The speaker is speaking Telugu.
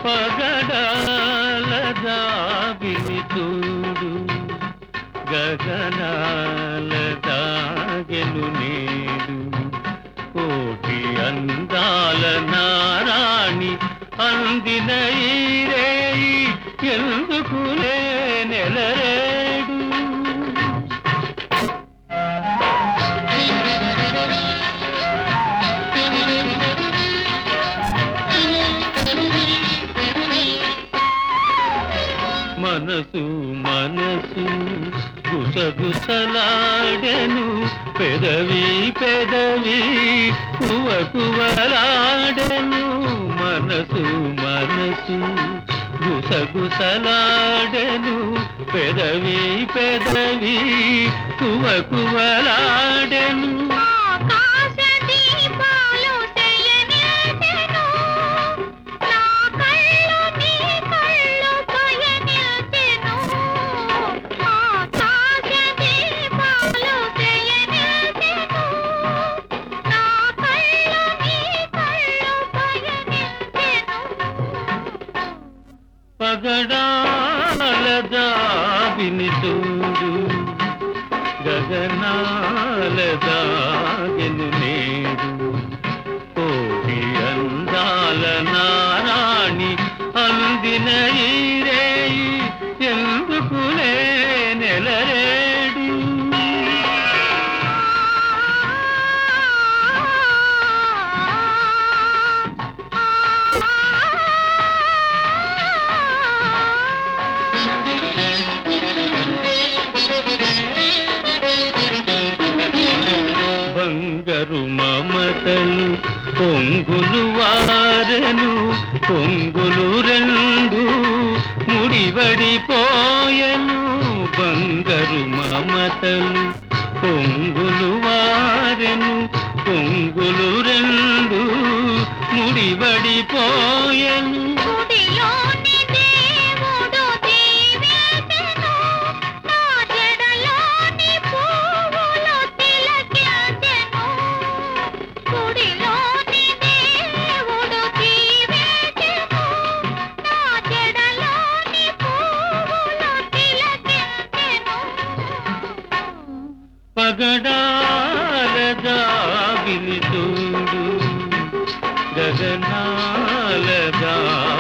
పగడాల దాబిని చూడు గగనాల దాగెను నేడు కోటి అందాల నారాణి అందిన ఈ రేయి ఎందుకు నెలరేడు మనసు మనసు గుసగుసలాడెను పెదవి పెదవి కువ కువలాడెను మనసు మనసు గుసగుసలాడెను పెదవి పెదవి కువ కువలాడెను ఆకాశ దీపాలు చేయనిల్చెను నా కళ్ళు నీ కళ్ళు పయనిల్చెను ఆకాశ దీపాలు చేయనిల్చెను నా కళ్ళు నీ కళ్ళు పయనిల్చెను పగడాల దావిని చూడు గగనాల దాగెను నేడు కోటి అందాల నారాణి అందిన ఈ రేయి ఎందుకు నెలరేడు బంగరు మమతలు పొంగులు వారెను పొంగులు రెండు ముడివడిపోయెను బంగరు మమతలు పొంగులు వారెను పొంగులు రెండు ముడివడిపోయెను గుడిలోని దేవుడు దీవించెను నా జడలోని పువ్వులు తిలకించెను గుడిలోని దేవుడు దీవించెను నా జడలోని పువ్వులు తిలకించెను పగడాల దావిని చూడు గగనాల దా